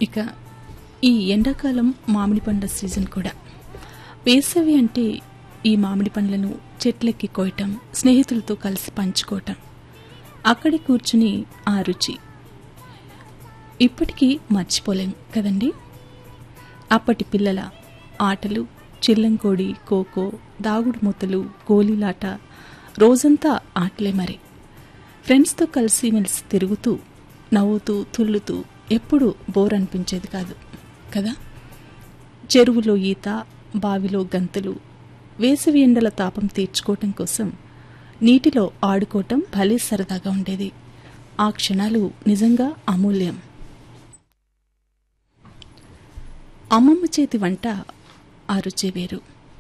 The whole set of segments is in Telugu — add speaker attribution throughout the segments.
Speaker 1: ఇక ఈ ఎండాకాలం మామిడి పండ్ల సీజన్ కూడా వేసవి అంటే ఈ మామిడి పండ్లను చెట్లెక్కి కోయటం స్నేహితులతో కలిసి పంచుకోవటం అక్కడి కూర్చుని ఆ రుచి ఇప్పటికీ మర్చిపోలేం కదండి అప్పటి పిల్లల ఆటలు చిల్లంకోడి ఖోఖో దాగుడు మూతలు గోలీలాట రోజంతా ఆటలే మరి ఫ్రెండ్స్తో కలిసి మెలిసి తిరుగుతూ నవ్వుతూ తుల్లుతూ ఎప్పుడు బోర్ అనిపించేది కాదు కదా చెరువులో ఈత బావిలో గంతులు వేసవి ఎండల తాపం తీర్చుకోవటం కోసం నీటిలో ఆడుకోవటం భలే సరదాగా ఉండేది ఆ క్షణాలు నిజంగా అమూల్యం అమ్మమ్మ చేతి వంట ఆ రుచి వేరు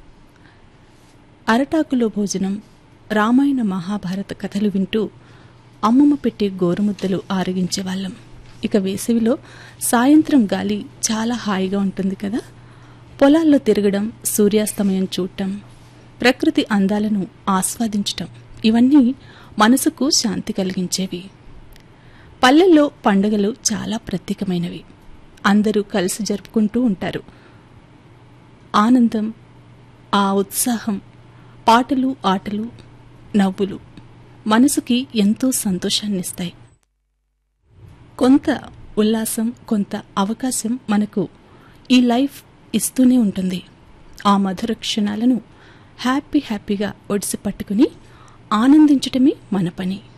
Speaker 1: అరటాకులో భోజనం రామాయణ మహాభారత కథలు వింటూ అమ్మమ్మ పెట్టే గోరుముద్దలు ఆరగించేవాళ్ళం ఇక వేసవిలో సాయంత్రం గాలి చాలా హాయిగా ఉంటుంది కదా పొలాల్లో తిరగడం సూర్యాస్తమయం చూడటం ప్రకృతి అందాలను ఆస్వాదించటం ఇవన్నీ మనసుకు శాంతి కలిగించేవి పల్లెల్లో పండుగలు చాలా ప్రత్యేకమైనవి అందరూ కలిసి జరుపుకుంటూ ఉంటారు ఆనందం ఆ ఉత్సాహం పాటలు ఆటలు నవ్వులు మనసుకి ఎంతో సంతోషాన్నిస్తాయి కొంత ఉల్లాసం కొంత అవకాశం మనకు ఈ లైఫ్ ఇస్తూనే ఉంటుంది ఆ మధుర క్షణాలను హ్యాపీ హ్యాపీగా ఒడిసి పట్టుకుని ఆనందించటమే మన పని